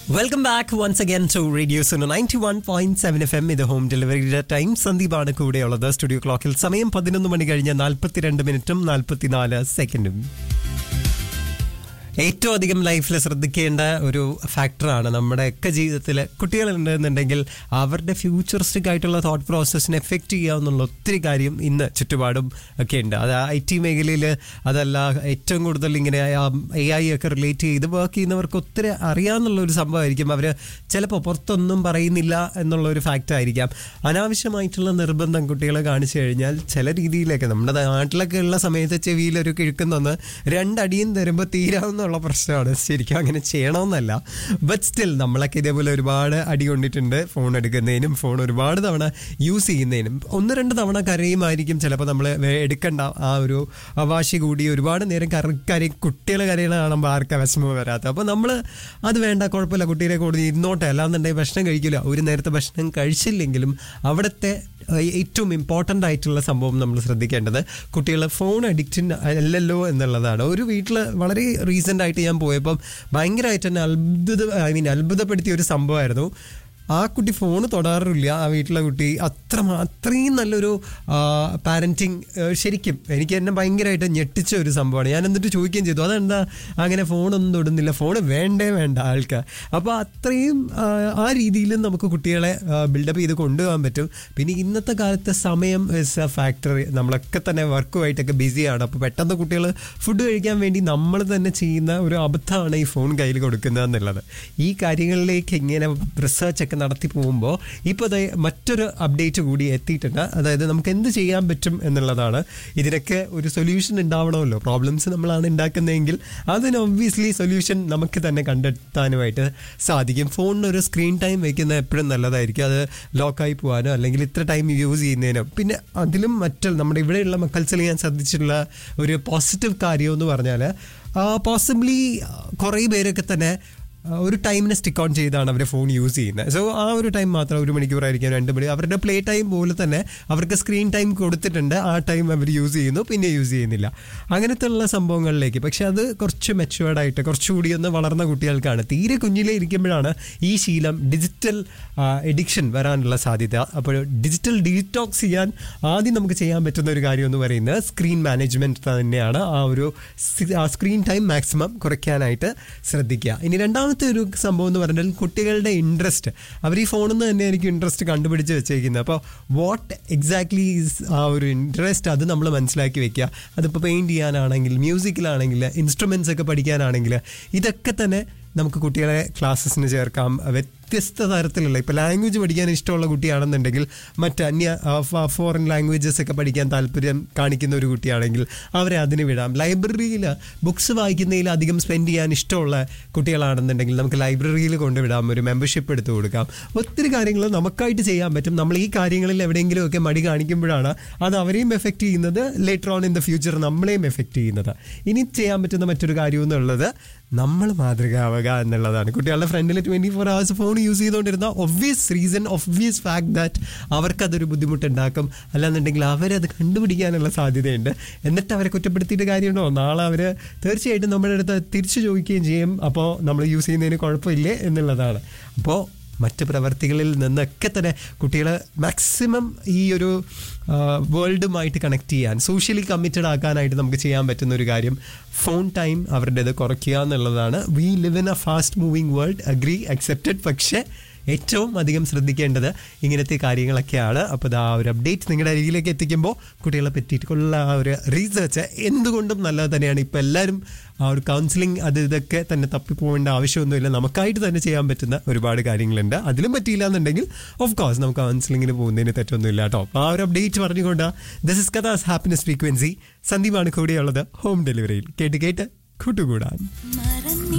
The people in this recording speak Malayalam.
welcome back once again to radio Suno ninety one point seven F M ഇത് ഹോം ഡെലിവറിയുടെ ടൈം സന്ദീപാണ് കൂടെയുള്ളത് സ്റ്റുഡിയോ ക്ലോക്കിൽ സമയം പതിനൊന്ന് മണി കഴിഞ്ഞ് നാൽപ്പത്തിരണ്ട് മിനിറ്റും നാൽപ്പത്തിനാല് സെക്കൻഡും ഏറ്റവും അധികം ലൈഫിൽ ശ്രദ്ധിക്കേണ്ട ഒരു ഫാക്ടറാണ് നമ്മുടെയൊക്കെ ജീവിതത്തിൽ കുട്ടികളുണ്ടെന്നുണ്ടെങ്കിൽ അവരുടെ ഫ്യൂച്ചറിസ്റ്റിക് ആയിട്ടുള്ള തോട്ട് പ്രോസസ്സിനെ എഫക്റ്റ് ചെയ്യാവുന്നുള്ള ഒത്തിരി കാര്യം ഇന്ന് ചുറ്റുപാടും ഒക്കെ ഉണ്ട് അത് ഐ ടി മേഖലയിൽ അതല്ല ഏറ്റവും കൂടുതൽ ഇങ്ങനെ എ ഐ ഒക്കെ റിലേറ്റ് ചെയ്ത് വർക്ക് ചെയ്യുന്നവർക്ക് ഒത്തിരി അറിയാമെന്നുള്ള ഒരു സംഭവമായിരിക്കും അവർ ചിലപ്പോൾ പുറത്തൊന്നും പറയുന്നില്ല എന്നുള്ള ഒരു ഫാക്റ്റ് ആയിരിക്കാം അനാവശ്യമായിട്ടുള്ള നിർബന്ധം കുട്ടികളെ കാണിച്ചു കഴിഞ്ഞാൽ ചില രീതിയിലൊക്കെ നമ്മുടെ നാട്ടിലൊക്കെ ഉള്ള സമയത്ത് ചെവിയിൽ ഒരു കിഴക്കുന്നൊന്ന് രണ്ടടിയും തരുമ്പോൾ തീരാവുന്നുള്ള പ്രശ്നമാണ് ശരിക്കും അങ്ങനെ ചെയ്യണമെന്നല്ല ബട്ട് സ്റ്റിൽ നമ്മളൊക്കെ ഇതേപോലെ ഒരുപാട് അടി കൊണ്ടിട്ടുണ്ട് ഫോൺ എടുക്കുന്നതിനും ഫോൺ ഒരുപാട് തവണ യൂസ് ചെയ്യുന്നതിനും ഒന്ന് രണ്ട് തവണ കരയുമായിരിക്കും ചിലപ്പോൾ നമ്മൾ എടുക്കണ്ട ആ ഒരു വാശി കൂടി ഒരുപാട് നേരം കര കരി കുട്ടികളെ കരയണ കാണുമ്പോൾ ആർക്കാ വിഷമം വരാത്ത അപ്പോൾ നമ്മൾ അത് വേണ്ട കുഴപ്പമില്ല കുട്ടീനെ കൂടുതൽ ഇരുന്നോട്ടെ അല്ലാന്നുണ്ടെങ്കിൽ ഭക്ഷണം കഴിക്കില്ല ഒരു നേരത്തെ ഭക്ഷണം കഴിച്ചില്ലെങ്കിലും അവിടുത്തെ ഏറ്റവും ഇമ്പോർട്ടൻ്റ് ആയിട്ടുള്ള സംഭവം നമ്മൾ ശ്രദ്ധിക്കേണ്ടത് കുട്ടികൾ ഫോൺ അഡിക്ഷൻ അല്ലല്ലോ എന്നുള്ളതാണ് ഒരു വീട്ടിൽ വളരെ റീസെൻ്റ് ആയിട്ട് ഞാൻ പോയപ്പം ഭയങ്കരമായിട്ട് എന്നെ അത്ഭുത ഐ മീൻ അത്ഭുതപ്പെടുത്തിയ ഒരു സംഭവമായിരുന്നു ആ കുട്ടി ഫോൺ തൊടാറില്ല ആ വീട്ടിലെ കുട്ടി അത്ര അത്രയും നല്ലൊരു പാരൻറ്റിങ് ശരിക്കും എനിക്ക് എന്നെ ഭയങ്കരമായിട്ട് ഞെട്ടിച്ച ഒരു സംഭവമാണ് ഞാൻ എന്നിട്ട് ചോദിക്കുകയും ചെയ്തു അതെന്താ അങ്ങനെ ഫോണൊന്നും തൊടുന്നില്ല ഫോൺ വേണ്ടേ വേണ്ട ആൾക്ക് അപ്പോൾ അത്രയും ആ, ആ രീതിയിലും നമുക്ക് കുട്ടികളെ ബിൽഡപ്പ് ചെയ്ത് കൊണ്ടുപോകാൻ പറ്റും പിന്നെ ഇന്നത്തെ കാലത്തെ സമയം ഇസ് എ ഫാക്ടർ നമ്മളൊക്കെ തന്നെ വർക്കുമായിട്ടൊക്കെ ബിസിയാണ് അപ്പോൾ പെട്ടെന്ന് കുട്ടികൾ ഫുഡ് കഴിക്കാൻ വേണ്ടി നമ്മൾ തന്നെ ചെയ്യുന്ന ഒരു അബദ്ധമാണ് ഈ ഫോൺ കയ്യിൽ കൊടുക്കുന്നത് എന്നുള്ളത് ഈ കാര്യങ്ങളിലേക്ക് ഇങ്ങനെ റിസർച്ച് ഒക്കെ നടത്തി പോകുമ്പോൾ ഇപ്പോൾ ദേ മറ്റൊരു അപ്ഡേറ്റ് കൂടി എത്തിയിട്ടുണ്ട് അതായത് നമുക്ക് എന്ത് ചെയ്യാൻ പറ്റും എന്നുള്ളതാണ് ഇതിനൊക്കെ ഒരു സൊല്യൂഷൻ ഉണ്ടാവണമല്ലോ പ്രോബ്ലംസ് നമ്മളാണ് ഉണ്ടാക്കുന്നതെങ്കിൽ അതിന് ഒബ്വിയസ്ലി സൊല്യൂഷൻ നമുക്ക് തന്നെ കണ്ടെത്താനുമായിട്ട് സാധിക്കും ഫോണിന് ഒരു സ്ക്രീൻ ടൈം വെക്കുന്നത് എപ്പോഴും നല്ലതായിരിക്കും അത് ലോക്കായി പോകാനോ അല്ലെങ്കിൽ ഇത്ര ടൈം യൂസ് ചെയ്യുന്നതിനോ പിന്നെ അതിലും മറ്റുള്ള നമ്മുടെ ഇവിടെയുള്ള മക്കൾസിൽ ഞാൻ ശ്രദ്ധിച്ചിട്ടുള്ള ഒരു പോസിറ്റീവ് കാര്യം എന്ന് പറഞ്ഞാൽ പോസിബിളി കുറേ പേരൊക്കെ തന്നെ ആ, ഒരു ടൈമിനെ സ്റ്റിക്ക് ഓൺ ചെയ്താണ് അവർ ഫോൺ യൂസ് ചെയ്യുന്നത് സോ ആ ഒരു ടൈം മാത്രം ഒരു മണിക്കൂറായിരിക്കും രണ്ട് മണി അവരുടെ പ്ലേ ടൈം പോലെ തന്നെ അവർക്ക് സ്ക്രീൻ ടൈം കൊടുത്തിട്ടുണ്ട് ആ ടൈം അവർ യൂസ് ചെയ്യുന്നു പിന്നെ യൂസ് ചെയ്യുന്നില്ല അങ്ങനത്തെ ഉള്ള സംഭവങ്ങളിലേക്ക് പക്ഷെ അത് കുറച്ച് മെച്ചുവേർഡായിട്ട് കുറച്ചുകൂടി ഒന്ന് വളർന്ന കുട്ടികൾക്കാണ് തീരെ കുഞ്ഞിലേ ഇരിക്കുമ്പോഴാണ് ഈ ശീലം ഡിജിറ്റൽ എഡിക്ഷൻ വരാനുള്ള സാധ്യത അപ്പോൾ ഡിജിറ്റൽ ഡീറ്റോക്സ് ചെയ്യാൻ ആദ്യം നമുക്ക് ചെയ്യാൻ പറ്റുന്ന ഒരു കാര്യം എന്ന് പറയുന്നത് സ്ക്രീൻ മാനേജ്മെന്റ് തന്നെയാണ് ആ ഒരു സ്- ആ സ്ക്രീൻ ടൈം മാക്സിമം കുറയ്ക്കാനായിട്ട് ശ്രദ്ധിക്കുക ഇനി രണ്ടാമത്തെ ഒരു സംഭവം എന്ന് പറഞ്ഞാൽ കുട്ടികളുടെ ഇൻട്രസ്റ്റ് അവർ ഈ ഫോണിൽ നിന്ന് തന്നെ എനിക്ക് ഇൻട്രസ്റ്റ് കണ്ടുപിടിച്ച് വെച്ചേക്കുന്നത് അപ്പോൾ വാട്ട് എക്സാക്ട്ലി ഈസ് ആ ഒരു ഇൻട്രസ്റ്റ് അത് നമ്മൾ മനസ്സിലാക്കി വെക്കുക അതിപ്പോൾ പെയിൻറ് ചെയ്യാനാണെങ്കിൽ മ്യൂസിക്കിലാണെങ്കിൽ ഇൻസ്ട്രുമെൻസ് ഒക്കെ പഠിക്കാനാണെങ്കിൽ ഇതൊക്കെ തന്നെ നമുക്ക് കുട്ടികളെ ക്ലാസ്സസിന് ചേർക്കാം വ്യത്യസ്ത തരത്തിലുള്ള ഇപ്പോൾ ലാംഗ്വേജ് പഠിക്കാൻ ഇഷ്ടമുള്ള കുട്ടിയാണെന്നുണ്ടെങ്കിൽ മറ്റ് അന്യ ഫോറിൻ ലാംഗ്വേജസ് ഒക്കെ പഠിക്കാൻ താല്പര്യം കാണിക്കുന്ന ഒരു കുട്ടിയാണെങ്കിൽ അവരെ അതിന് വിടാം ലൈബ്രറിയിൽ ബുക്സ് വായിക്കുന്നതിൽ അധികം സ്പെൻഡ് ചെയ്യാൻ ഇഷ്ടമുള്ള കുട്ടികളാണെന്നുണ്ടെങ്കിൽ നമുക്ക് ലൈബ്രറിയിൽ കൊണ്ടുവിടാം ഒരു മെമ്പർഷിപ്പ് എടുത്തു കൊടുക്കാം ഒത്തിരി കാര്യങ്ങൾ നമുക്കായിട്ട് ചെയ്യാൻ പറ്റും നമ്മൾ ഈ കാര്യങ്ങളിൽ എവിടെയെങ്കിലുമൊക്കെ മടി കാണിക്കുമ്പോഴാണ് അത് അവരെയും എഫക്റ്റ് ചെയ്യുന്നത് later on in the future നമ്മളെയും എഫക്റ്റ് ചെയ്യുന്നത് ഇനി ചെയ്യാൻ പറ്റുന്ന മറ്റൊരു കാര്യം എന്നുള്ളത് നമ്മൾ മാതൃകയാവുക എന്നുള്ളതാണ് കുട്ടികളുടെ ഫ്രണ്ടിൽ twenty four hours phone use ചെയ്തുകൊണ്ടിരുന്ന obvious reason obvious fact that അവർക്കതൊരു ബുദ്ധിമുട്ടുണ്ടാക്കും അല്ലാന്നുണ്ടെങ്കിൽ അവരത് കണ്ടുപിടിക്കാനുള്ള സാധ്യതയുണ്ട് എന്നിട്ട് അവരെ കുറ്റപ്പെടുത്തിയിട്ട് കാര്യമുണ്ടോ നാളെ അവർ തീർച്ചയായിട്ടും നമ്മുടെ അടുത്ത് തിരിച്ചു ചോദിക്കുകയും ചെയ്യും അപ്പോൾ നമ്മൾ യൂസ് ചെയ്യുന്നതിന് കുഴപ്പമില്ലേ എന്നുള്ളതാണ് അപ്പോൾ മറ്റ് പ്രവർത്തികളിൽ നിന്നൊക്കെ തന്നെ കുട്ടികളെ മാക്സിമം ഈ ഒരു വേൾഡുമായിട്ട് കണക്ട് ചെയ്യാൻ സോഷ്യലി കമ്മിറ്റഡ് ആക്കാനായിട്ട് നമുക്ക് ചെയ്യാൻ പറ്റുന്ന ഒരു കാര്യം ഫോൺ ടൈം അവരുടേത് കുറയ്ക്കുക എന്നുള്ളതാണ് we live in a fast moving world agree accepted പക്ഷേ ഏറ്റവും അധികം ശ്രദ്ധിക്കേണ്ടത് ഇങ്ങനത്തെ കാര്യങ്ങളൊക്കെയാണ് അപ്പോൾ ആ ഒരു അപ്ഡേറ്റ് നിങ്ങളുടെ അരികിലേക്ക് എത്തിക്കുമ്പോൾ കുട്ടികളെ പറ്റിയിട്ടുള്ള ആ ഒരു റീസേർച്ച് എന്തുകൊണ്ടും നല്ലത് തന്നെയാണ് ഇപ്പോൾ എല്ലാവരും ആ ഒരു കൗൺസിലിംഗ് അത് ഇതൊക്കെ തന്നെ തപ്പിപ്പോകേണ്ട ആവശ്യമൊന്നുമില്ല നമുക്കായിട്ട് തന്നെ ചെയ്യാൻ പറ്റുന്ന ഒരുപാട് കാര്യങ്ങളുണ്ട് അതിലും പറ്റിയില്ല എന്നുണ്ടെങ്കിൽ ഓഫ് കോഴ്സ് നമുക്ക് കൗൺസിലിങ്ങിന് പോകുന്നതിന് തെറ്റൊന്നുമില്ല കേട്ടോ അപ്പോൾ ആ ഒരു അപ്ഡേറ്റ് പറഞ്ഞുകൊണ്ട് this is Kathas happiness frequency സന്ദീപാണ് കൂടെയുള്ളത് ഹോം ഡെലിവറിയിൽ കേട്ട് കേട്ട് കൂട്ടുകൂടാൻ മറന്നി